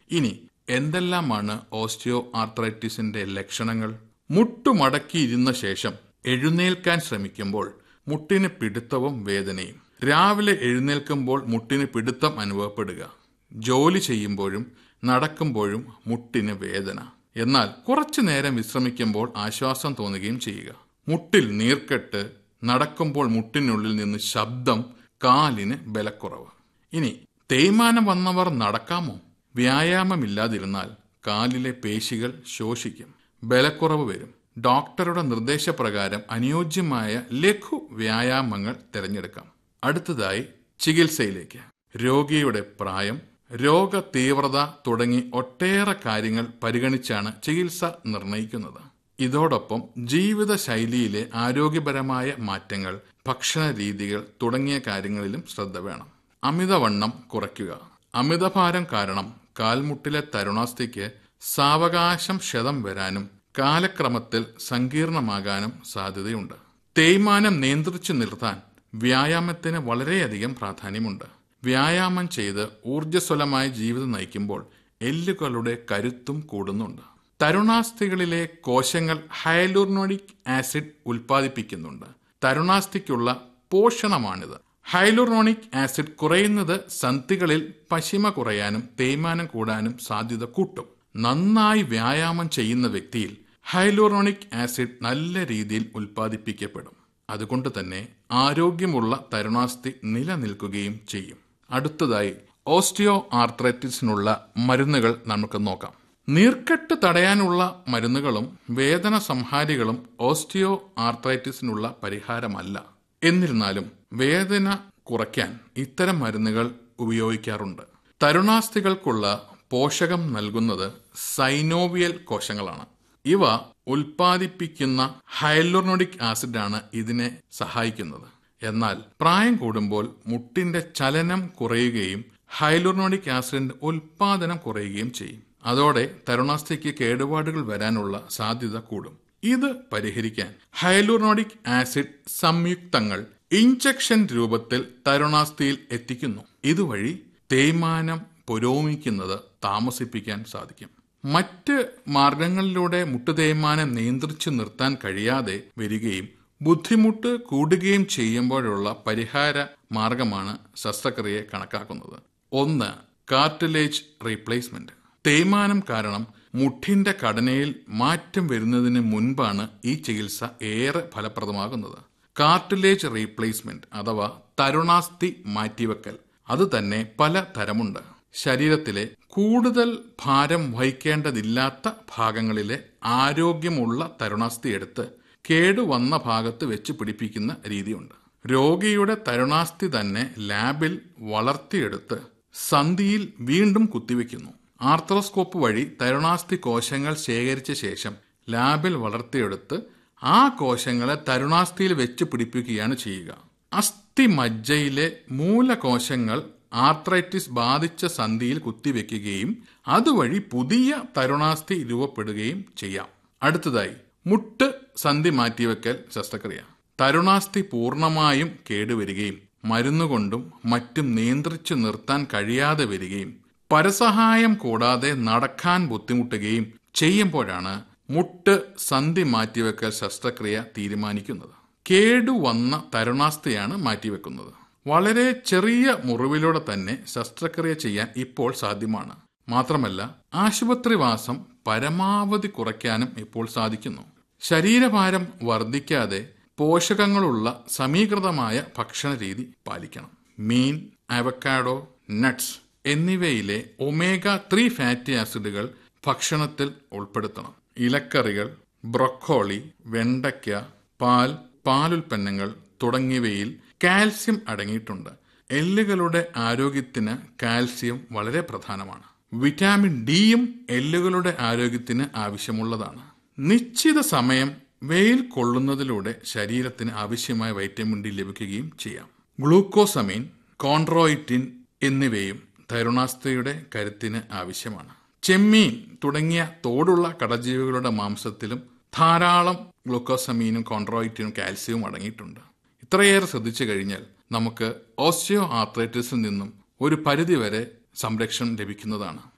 ഇനി എന്തെല്ലാമാണ് ഓസ്റ്റിയോ ആർത്രൈറ്റിസിന്റെ ലക്ഷണങ്ങൾ മുട്ടുമടക്കിയിരുന്ന ശേഷം എഴുന്നേൽക്കാൻ ശ്രമിക്കുമ്പോൾ മുട്ടിന് പിടുത്തവും വേദനയും രാവിലെ എഴുന്നേൽക്കുമ്പോൾ മുട്ടിന് പിടുത്തം അനുഭവപ്പെടുക ജോലി ചെയ്യുമ്പോഴും നടക്കുമ്പോഴും മുട്ടിന് വേദന എന്നാൽ കുറച്ചു നേരം വിശ്രമിക്കുമ്പോൾ ആശ്വാസം തോന്നുകയും ചെയ്യുക മുട്ടിൽ നീർക്കെട്ട് നടക്കുമ്പോൾ മുട്ടിനുള്ളിൽ നിന്ന് ശബ്ദം കാലിന് ബലക്കുറവ് ഇനി തേയ്മാനം വന്നവർ നടക്കാമോ വ്യായാമമില്ലാതിരുന്നാൽ കാലിലെ പേശികൾ ശോഷിക്കും ബലക്കുറവ് വരും ഡോക്ടറുടെ നിർദ്ദേശപ്രകാരം അനുയോജ്യമായ ലഘു വ്യായാമങ്ങൾ തിരഞ്ഞെടുക്കാം അടുത്തതായി ചികിത്സയിലേക്ക് രോഗിയുടെ പ്രായം രോഗ തീവ്രത തുടങ്ങി ഒട്ടേറെ കാര്യങ്ങൾ പരിഗണിച്ചാണ് ചികിത്സ നിർണയിക്കുന്നത് ഇതോടൊപ്പം ജീവിതശൈലിയിലെ ആരോഗ്യപരമായ മാറ്റങ്ങൾ ഭക്ഷണ രീതികൾ തുടങ്ങിയ കാര്യങ്ങളിലും ശ്രദ്ധ വേണം അമിതവണ്ണം കുറയ്ക്കുക അമിതഭാരം കാരണം കാൽമുട്ടിലെ തരുണാസ്ഥിക്ക് സാവകാശം ക്ഷതം വരാനും കാലക്രമത്തിൽ സങ്കീർണമാകാനും സാധ്യതയുണ്ട് തേയ്മാനം നിയന്ത്രിച്ചു നിർത്താൻ വ്യായാമത്തിന് വളരെയധികം പ്രാധാന്യമുണ്ട് വ്യായാമം ചെയ്ത് ഊർജ്ജസ്വലമായ ജീവിതം നയിക്കുമ്പോൾ എല്ലുകളുടെ കരുത്തും കൂടുന്നുണ്ട് തരുണാസ്ഥികളിലെ കോശങ്ങൾ ഹൈലൂർണോണിക് ആസിഡ് ഉൽപ്പാദിപ്പിക്കുന്നുണ്ട് തരുണാസ്ഥിക്കുള്ള പോഷണമാണിത് ഹൈലൂറോണിക് ആസിഡ് കുറയുന്നത് സന്ധികളിൽ പശിമ കുറയാനും തേയ്മാനം കൂടാനും സാധ്യത കൂട്ടും നന്നായി വ്യായാമം ചെയ്യുന്ന വ്യക്തിയിൽ ഹൈലൂറോണിക് ആസിഡ് നല്ല രീതിയിൽ ഉൽപ്പാദിപ്പിക്കപ്പെടും അതുകൊണ്ട് തന്നെ ആരോഗ്യമുള്ള തരുണാസ്ഥി നിലനിൽക്കുകയും ചെയ്യും അടുത്തതായി ഓസ്റ്റിയോ ആർത്രൈറ്റിസിനുള്ള മരുന്നുകൾ നമുക്ക് നോക്കാം നീർക്കെട്ട് തടയാനുള്ള മരുന്നുകളും വേദന സംഹാരികളും ഓസ്റ്റിയോ ആർത്രൈറ്റിസിനുള്ള പരിഹാരമല്ല എന്നിരുന്നാലും വേദന കുറയ്ക്കാൻ ഇത്തരം മരുന്നുകൾ ഉപയോഗിക്കാറുണ്ട് തരുണാസ്ഥികൾക്കുള്ള പോഷകം നൽകുന്നത് സൈനോവിയൽ കോശങ്ങളാണ് ഇവ ഉൽപ്പാദിപ്പിക്കുന്ന ഹൈലോർണോഡിക് ആസിഡാണ് ഇതിനെ സഹായിക്കുന്നത് എന്നാൽ പ്രായം കൂടുമ്പോൾ മുട്ടിന്റെ ചലനം കുറയുകയും ഹൈലോർണോഡിക് ആസിഡിന്റെ ഉൽപാദനം കുറയുകയും ചെയ്യും അതോടെ തരുണാസ്ഥിക്ക് കേടുപാടുകൾ വരാനുള്ള സാധ്യത കൂടും ഇത് പരിഹരിക്കാൻ ഹൈലൂർണോഡിക് ആസിഡ് സംയുക്തങ്ങൾ ഇഞ്ചക്ഷൻ രൂപത്തിൽ തരുണാസ്ഥിയിൽ എത്തിക്കുന്നു ഇതുവഴി തേയ്മാനം പുരോഗമിക്കുന്നത് താമസിപ്പിക്കാൻ സാധിക്കും മറ്റ് മാർഗങ്ങളിലൂടെ മുട്ടുതേയ്മാനം നിയന്ത്രിച്ചു നിർത്താൻ കഴിയാതെ വരികയും ബുദ്ധിമുട്ട് കൂടുകയും ചെയ്യുമ്പോഴുള്ള പരിഹാര മാർഗമാണ് ശസ്ത്രക്രിയയെ കണക്കാക്കുന്നത് ഒന്ന് കാർട്ടിലേജ് റീപ്ലേസ്മെന്റ് തേയ്മാനം കാരണം മുട്ടിന്റെ ഘടനയിൽ മാറ്റം വരുന്നതിന് മുൻപാണ് ഈ ചികിത്സ ഏറെ ഫലപ്രദമാകുന്നത് കാർട്ടിലേജ് റീപ്ലേസ്മെന്റ് അഥവാ തരുണാസ്ഥി മാറ്റിവെക്കൽ അത് തന്നെ പല തരമുണ്ട് ശരീരത്തിലെ കൂടുതൽ ഭാരം വഹിക്കേണ്ടതില്ലാത്ത ഭാഗങ്ങളിലെ ആരോഗ്യമുള്ള തരുണാസ്ഥി എടുത്ത് കേടുവന്ന ഭാഗത്ത് വെച്ച് പിടിപ്പിക്കുന്ന രീതിയുണ്ട് രോഗിയുടെ തരുണാസ്ഥി തന്നെ ലാബിൽ വളർത്തിയെടുത്ത് സന്ധിയിൽ വീണ്ടും കുത്തിവെക്കുന്നു ആർത്രോസ്കോപ്പ് വഴി തരുണാസ്ഥി കോശങ്ങൾ ശേഖരിച്ച ശേഷം ലാബിൽ വളർത്തിയെടുത്ത് ആ കോശങ്ങളെ തരുണാസ്ഥിയിൽ വെച്ച് പിടിപ്പിക്കുകയാണ് ചെയ്യുക അസ്ഥി മജ്ജയിലെ മൂലകോശങ്ങൾ ആർത്രൈറ്റിസ് ബാധിച്ച സന്ധിയിൽ കുത്തിവെക്കുകയും അതുവഴി പുതിയ തരുണാസ്ഥി രൂപപ്പെടുകയും ചെയ്യാം അടുത്തതായി മുട്ട് സന്ധി മാറ്റിവെക്കൽ ശസ്ത്രക്രിയ തരുണാസ്ഥി പൂർണ്ണമായും കേടുവരികയും മരുന്നുകൊണ്ടും മറ്റും നിയന്ത്രിച്ചു നിർത്താൻ കഴിയാതെ വരികയും പരസഹായം കൂടാതെ നടക്കാൻ ബുദ്ധിമുട്ടുകയും ചെയ്യുമ്പോഴാണ് മുട്ട് സന്ധി മാറ്റിവെക്കൽ ശസ്ത്രക്രിയ തീരുമാനിക്കുന്നത് കേടുവന്ന തരുണാസ്ഥയാണ് മാറ്റിവെക്കുന്നത് വളരെ ചെറിയ മുറിവിലൂടെ തന്നെ ശസ്ത്രക്രിയ ചെയ്യാൻ ഇപ്പോൾ സാധ്യമാണ് മാത്രമല്ല ആശുപത്രിവാസം പരമാവധി കുറയ്ക്കാനും ഇപ്പോൾ സാധിക്കുന്നു ശരീരഭാരം വർദ്ധിക്കാതെ പോഷകങ്ങളുള്ള സമീകൃതമായ ഭക്ഷണ രീതി പാലിക്കണം മീൻ അവക്കാഡോ നട്ട്സ് എന്നിവയിലെ ഒമേഗ ത്രീ ഫാറ്റി ആസിഡുകൾ ഭക്ഷണത്തിൽ ഉൾപ്പെടുത്തണം ഇലക്കറികൾ ബ്രൊക്കോളി വെണ്ടയ്ക്ക പാൽ പാലുൽപ്പന്നങ്ങൾ തുടങ്ങിയവയിൽ കാൽസ്യം അടങ്ങിയിട്ടുണ്ട് എല്ലുകളുടെ ആരോഗ്യത്തിന് കാൽസ്യം വളരെ പ്രധാനമാണ് വിറ്റാമിൻ ഡിയും എല്ലുകളുടെ ആരോഗ്യത്തിന് ആവശ്യമുള്ളതാണ് നിശ്ചിത സമയം വെയിൽ കൊള്ളുന്നതിലൂടെ ശരീരത്തിന് ആവശ്യമായ വൈറ്റമിൻ ഡി ലഭിക്കുകയും ചെയ്യാം ഗ്ലൂക്കോസമീൻ കോൺട്രോയിറ്റിൻ എന്നിവയും തരുണാസ്ഥയുടെ കരുത്തിന് ആവശ്യമാണ് ചെമ്മീൻ തുടങ്ങിയ തോടുള്ള കടജീവികളുടെ മാംസത്തിലും ധാരാളം ഗ്ലൂക്കോസമീനും കോൺട്രോയിറ്റിനും കാൽസ്യവും അടങ്ങിയിട്ടുണ്ട് ഇത്രയേറെ ശ്രദ്ധിച്ചു കഴിഞ്ഞാൽ നമുക്ക് ഓസ്റ്റിയോ ആർത്രൈറ്റിസിൽ നിന്നും ഒരു പരിധിവരെ സംരക്ഷണം ലഭിക്കുന്നതാണ്